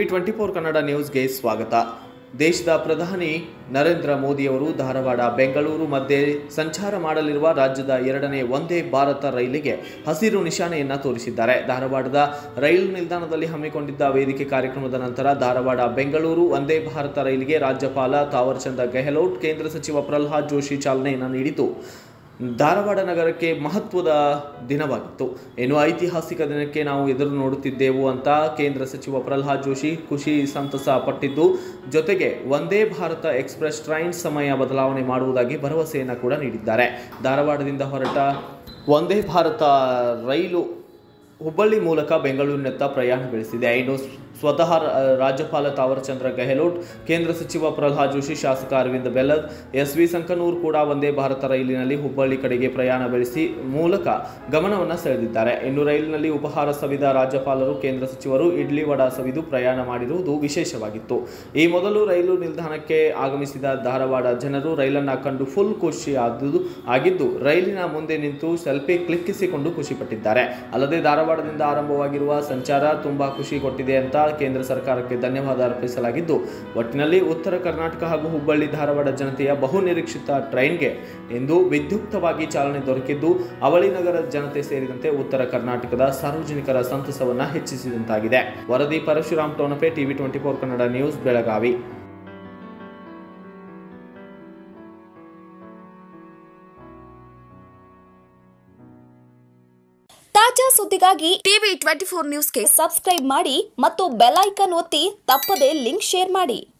twenty four Kannada ನ್ಯೂಸ್ಗೆ ಸ್ವಾಗತ ದೇಶದ ಪ್ರಧಾನಿ ನರೇಂದ್ರ ಮೋದಿಯವರು ಧಾರವಾಡ ಬೆಂಗಳೂರು ಮಧ್ಯೆ ಸಂಚಾರ ಮಾಡಲಿರುವ ರಾಜ್ಯದ ಎರಡನೇ ಒಂದೇ ಭಾರತ ರೈಲಿಗೆ ಹಸಿರು ನಿಶಾನೆಯನ್ನ ತೋರಿಸಿದ್ದಾರೆ ಧಾರವಾಡದ ರೈಲು ನಿಲ್ದಾಣದಲ್ಲಿ ಹಮ್ಮಿಕೊಂಡಿದ್ದ ವೇದಿಕೆ ಕಾರ್ಯಕ್ರಮದ ನಂತರ ಧಾರವಾಡ ಬೆಂಗಳೂರು ಒಂದೇ ಭಾರತ ರೈಲಿಗೆ ರಾಜ್ಯಪಾಲ ತಾವರ್ಚಂದ ಗೆಹ್ಲೋಟ್ ಕೇಂದ್ರ ಸಚಿವ ಪ್ರಹ್ಲಾದ್ ಜೋಶಿ ಚಾಲನೆಯನ್ನು ನೀಡಿತು ಧಾರವಾಡ ನಗರಕ್ಕೆ ಮಹತ್ವದ ದಿನವಾಗಿತ್ತು ಏನು ಐತಿಹಾಸಿಕ ದಿನಕ್ಕೆ ನಾವು ಎದುರು ನೋಡುತ್ತಿದ್ದೆವು ಅಂತ ಕೇಂದ್ರ ಸಚಿವ ಪ್ರಹ್ಲಾದ್ ಜೋಶಿ ಖುಷಿ ಸಂತಸ ಪಟ್ಟಿದ್ದು ಜೊತೆಗೆ ಒಂದೇ ಭಾರತ ಎಕ್ಸ್ಪ್ರೆಸ್ ಟ್ರೈನ್ ಸಮಯ ಬದಲಾವಣೆ ಮಾಡುವುದಾಗಿ ಭರವಸೆಯನ್ನು ಕೂಡ ನೀಡಿದ್ದಾರೆ ಧಾರವಾಡದಿಂದ ಹೊರಟ ಒಂದೇ ಭಾರತ ರೈಲು ಹುಬ್ಬಳ್ಳಿ ಮೂಲಕ ಬೆಂಗಳೂರಿನತ್ತ ಪ್ರಯಾಣ ಬೆಳೆಸಿದೆ ಇನ್ನು ಸ್ವತಃ ರ- ರಾಜ್ಯಪಾಲ ತಾವರ್ಚಂದ್ರ ಗೆಹ್ಲೋಟ್ ಕೇಂದ್ರ ಸಚಿವ ಪ್ರಹ್ಲಾದ್ ಜೋಶಿ ಶಾಸಕ ಅರವಿಂದ್ ಬೆಲ್ಲದ್ ಎಸ್ ವಿ ಸಂಕನೂರ್ ಕೂಡ ಒಂದೇ ಭಾರತ ರೈಲಿನಲ್ಲಿ ಹುಬ್ಬಳ್ಳಿ ಕಡೆಗೆ ಪ್ರಯಾಣ ಬೆಳೆಸಿ ಮೂಲಕ ಗಮನವನ್ನು ಸೆಳೆದಿದ್ದಾರೆ ಇನ್ನು ರೈಲಿನಲ್ಲಿ ಉಪಹಾರ ಸವಿದ ರಾಜ್ಯಪಾಲರು ಕೇಂದ್ರ ಸಚಿವರು ಇಡ್ಲಿ ವಡ ಸವಿದು ಪ್ರಯಾಣ ಮಾಡಿರುವುದು ವಿಶೇಷವಾಗಿತ್ತು ಈ ಮೊದಲು ರೈಲು ನಿಲ್ದಾಣಕ್ಕೆ ಆಗಮಿಸಿದ ಧಾರವಾಡ ಜನರು ರೈಲನ್ನು ಕಂಡು ಫುಲ್ ಖುಷಿ ಆದುದು ಆಗಿದ್ದು ರೈಲಿನ ಮುಂದೆ ನಿಂತು ಸೆಲ್ಫಿ ಕ್ಲಿಕ್ಕಿಸಿಕೊಂಡು ಖುಷಿಪಟ್ಟಿದ್ದಾರೆ ಅಲ್ಲದೆ ಧಾರವಾಡದಿಂದ ಆರಂಭವಾಗಿರುವ ಸಂಚಾರ ತುಂಬಾ ಖುಷಿ ಕೊಟ್ಟಿದೆ ಅಂತ ಕೇಂದ್ರ ಸರ್ಕಾರಕ್ಕೆ ಧನ್ಯವಾದ ಅರ್ಪಿಸಲಾಗಿದ್ದು ಒಟ್ಟಿನಲ್ಲಿ ಉತ್ತರ ಕರ್ನಾಟಕ ಹಾಗೂ ಹುಬ್ಬಳ್ಳಿ ಧಾರವಾಡ ಜನತೆಯ ಬಹು ನಿರೀಕ್ಷಿತ ಟ್ರೈನ್ಗೆ ಇಂದು ವಿದ್ಯುಕ್ತವಾಗಿ ಚಾಲನೆ ದೊರಕಿದ್ದು ಅವಳಿ ನಗರ ಜನತೆ ಸೇರಿದಂತೆ ಉತ್ತರ ಕರ್ನಾಟಕದ ಸಾರ್ವಜನಿಕರ ಸಂತಸವನ್ನ ಹೆಚ್ಚಿಸಿದಂತಾಗಿದೆ ವರದಿ Parashuram Tonape TV twenty four Kannada news Belagavi ತಾಜಾ ಸುದ್ದಿಗಾಗಿ ಟಿವಿ ಟ್ವೆಂಟಿ ಫೋರ್ ನ್ಯೂಸ್ಗೆ ಸಬ್ಸ್ಕ್ರೈಬ್ ಮಾಡಿ ಮತ್ತು ಬೆಲ್ ಐಕಾನ್ ಒತ್ತಿ ತಪ್ಪದೇ ಲಿಂಕ್ ಶೇರ್ ಮಾಡಿ